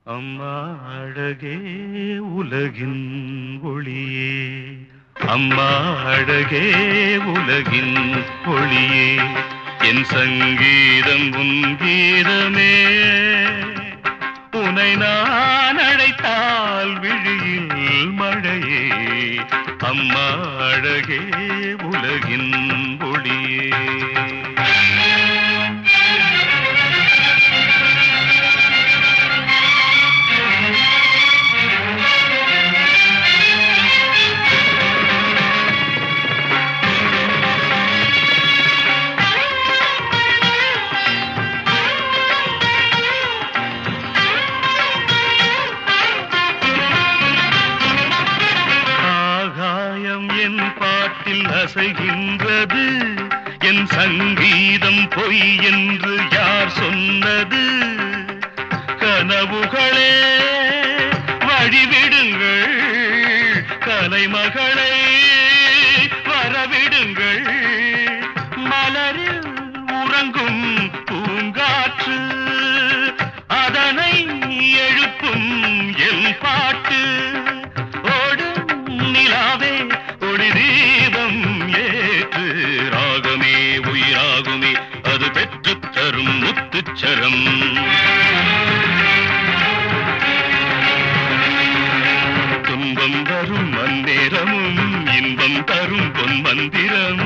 அம்மா அழகே உலகின் ஒளியே அம்மா அழகே உலகின் ஒளியே என் சங்கீதம் உன் கீதமே உனை நான் அழைத்தால் விழியில் மழையே அம்மா அழகே உலகின் ஒளியே ஆகாயம் என் பாட்டில் அசைகின்றது என் சங்கீதம் பொய் என்று யார் சொன்னது கனவுகளே வழிவிடுங்கள் கலைமகளை வரவிடுங்கள் மலரில் உறங்கும் பூங்காற்று அதனை எழுப்பும் என் பாட்டு ஓடும் நிலாவே ஒளி தீபம் ஏற்று ராகமே உயிராகுமே அது பெற்றுத் தரும் முத்துச்சரம் துன்பம் வரும் அந்நேரமும் இன்பம் தரும் பொன் மந்திரம்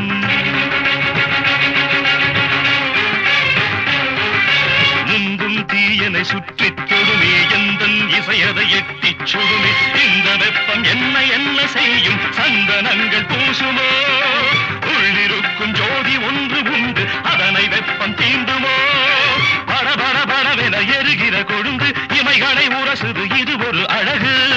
முந்தும் தீயனை சுற்றித் தொடுமே எந்தன் இசையதை எட்டிச் சுடுமே இந்த வெப்பம் என்ன என்ன செய்யும் சந்தனங்கள் பூசுமோ உள்ளிருக்கும் ஜோதி ஒன்று உண்டு அதனை வெப்பம் தீண்டுமோ பட பட படவென எருகிற கொழுந்து இமைகளை உரசுது இது ஒரு அழகு